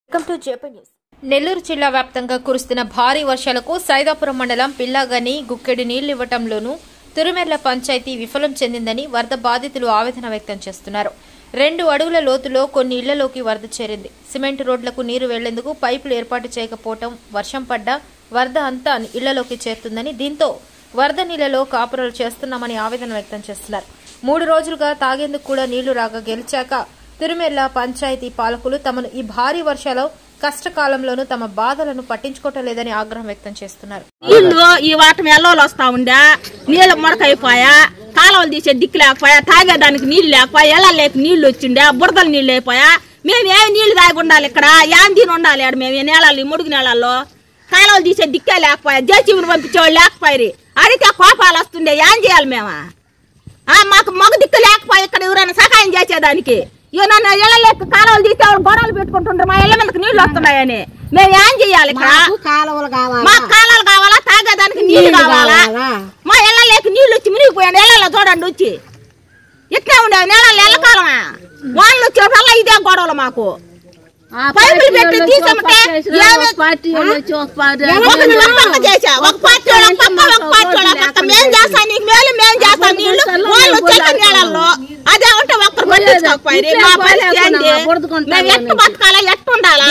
Welcome to JP news Nellore జిల్లా వ్యాప్తంగా కురుస్తున్న భారీ వర్షాలకు సైదాపురం మండలం పిల్లగని గుక్కెడి నీళ్లు ఇవ్వటంలోనూ తిరుమెర్ల పంచాయతీ విఫలం చెందిందని వరద బాధితులు ఆవేదన వ్యక్తం చేస్తున్నారు రెండు అడుగుల లోతులో కొన్ని ఇళ్లలోకి వరద చేరింది సిమెంట్ రోడ్లకు నీరు వెళ్లేందుకు పైపులు ఏర్పాటు చేయకపోవటం వర్షం పడ్డా వరద అంతా ఇళ్లలోకి చేరుతుందని దీంతో వరద నీళ్లలో కాపురాలు చేస్తున్నామని ఆవేదన వ్యక్తం చేస్తున్నారు మూడు రోజులుగా తాగేందుకు కూడా నీళ్లు రాగా గెలిచాక తిరుమెర్ల పంచాయతీ పాలకులు తమను ఈ భారీ వర్షాలు కష్టకాలంలోనూ తమ బాధలను పట్టించుకోవటం లేదని ఆగ్రహం వ్యక్తం చేస్తున్నారు నీళ్లు ఈ వాటం ఎల్లోలు వస్తా ఉండే నీళ్ళు ముడకైపోయా కాలువలు తీసే దిక్కు లేకపోయా తాగేదానికి నీళ్లు లేకపోయా ఎలా లేక నీళ్లు వచ్చిండే బురదలు నీళ్ళు అయిపోయా మేము ఏమి నీళ్లు తాగి ఉండాలి ఇక్కడ ఏం తిని ఉండాలి ఆడ మేము ఈ నేలలు ఈ ముడుగు నేలల్లో కాలువలు తీసే దిక్కే లేకపోయా జేసీబీని పంపించేవాళ్ళు లేకపోయారు అడిగితే కోపాలు వస్తుండే ఏం చేయాలి మేము ఆ, మాకు మగ దిక్కు లేకపోయా ఇక్కడ ఎవరైనా సహాయం చేసేదానికి ఇక నన్ను ఇళ్ళ లెక్క కాలువలు తీస్తే వాళ్ళు గొడవలు పెట్టుకుంటుంటారు మా ఇళ్ళ మీదకి నీళ్లు వస్తున్నాయని మేము ఏం చేయాలి ఇక్కడ మాకు కాలువలు కావాలా మా కాలాలు కావాలా తాగేదానికి నీళ్లు కావాలా మా ఇళ్ళలోకి నీళ్లు వచ్చి మునిగిపోయాను ఇళ్ళలో చూడండి వచ్చి ఇట్లా ఉండేవి నీళ్ళలో ఎల్లకాలమా వాళ్ళు వచ్చినప్పుడల్లా ఇదే గొడవలు మాకు పైపులు పెట్టి తీసమంటే ఏమి- ఒక నిమిషం పక్క చేసా. ఒక పార్టీ వాళ్ళ పక్క, ఒక పార్టీ వాళ్ళ పక్క. మేం చేస్తాం నీకు మేలు, మేం చేస్తాం నీళ్ళు. వాళ్ళు వచ్చాక నీళ్ళల్లో. అదే ఉంటే ఒక్కరు పట్టించుకోకపోయారు. మా పరిస్థితి ఏంటి? మేము ఎట్టు బతకాలా ఎట్టు ఉండాలా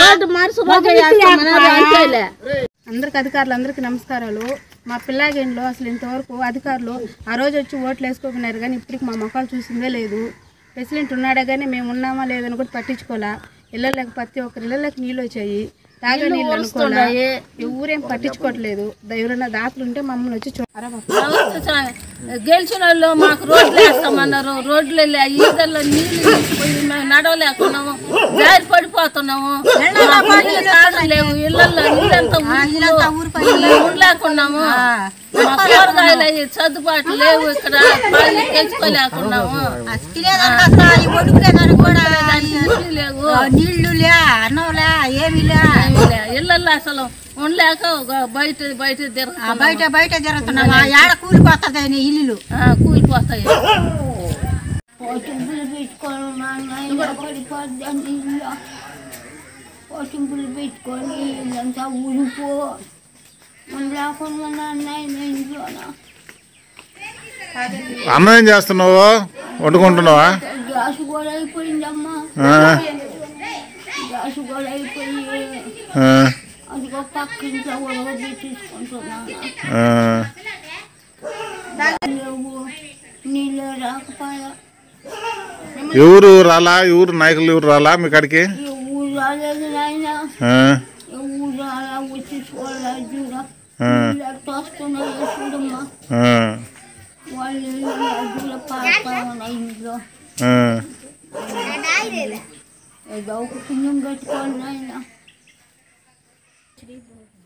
అందరికి అధికారులు అందరికీ నమస్కారాలు మా పిల్లాగేంలో అసలు ఇంతవరకు అధికారులు ఆ రోజు వచ్చి ఓట్లు వేసుకోకున్నారు కానీ ఇప్పటికి మా మొక్కలు చూసిందే లేదు ప్రెసిడెంట్ ఉన్నాడే కానీ మేము ఉన్నామా లేదని కూడా పట్టించుకోలే ఇళ్ళకి ప్రతి ఒక్కరి ఇళ్ళకి నీళ్ళు వచ్చాయి తాగే నీళ్ళు అనుకోలే ఎవరేం పట్టించుకోవట్లేదు ఎవరైనా దాతలు ఉంటే మమ్మల్ని వచ్చి చూ గెలిచిన వాళ్ళు మాకు రోడ్లు వేస్తామన్నారు రోడ్లు లే- ఈదల్లో నీళ్లు తీసుకుపోయి మేము నడవలేకున్నాము జారి పడిపోతున్నాము మాకు నీళ్ళు తాగడం లేవు ఇళ్ళల్లో నీళ్ళంతా ఊరిపోయి ఉండలేకున్నాము మా కూరగాయలు అయ్యి సర్దుబాటు లేవు ఇక్కడ పని తెచ్చుకోలేకున్నాము దానికి నీళ్లు లేవు నీళ్లు లే అన్నం లే ఏమి లే ఏమీ లే. ఇళ్ళల్లో అసలు ఉండలేక ఒక బయట బయట ఆ తిరుగుతున్నాము. బయట బయట జరుగుతున్నాం ఆ ఏడ కూలిపోతుంది ఇల్లు ఆ, కూలిపోతాయి పోటింపులు పెట్టుకొని మా నాయన పడిపోద్దని ఇల్లు పోటింపులు పెట్టుకొని ఇల్లంతా ఊరిపో మనం లేకుండా నా నాయన ఇంట్లోన అన్నం ఏం చేస్తున్నావు వండుకుంటున్నావా గ్యాస్ కూడా అయిపోయిందమ్మా ఆ, గ్యాస్ కూడా అయిపోయి ఆ, అదిగో పక్కింట్లో ఉడకబెట్టి తీసుకుంటున్నాను ఆ. లేవు నీళ్ళు రాకపోయా ఎవరు రాలా ఎవరు నాయకులు ఎవరు రాలా మీ కాడికి ఈ ఊరు రాలేదు నాయన ఆ, ఈ ఊరు రాలా వచ్చి చూడలేదు చూడ ఆ, నీళ్ళు ఎట్ట వస్తున్నాయో చూడమ్మా ఆ, వాళ్ళు అడ్డులో పాడుతా ఉన్నాయి ఇంట్లో ఆ. ఏదో ఒక పుణ్యం కట్టుకోండి ఆయన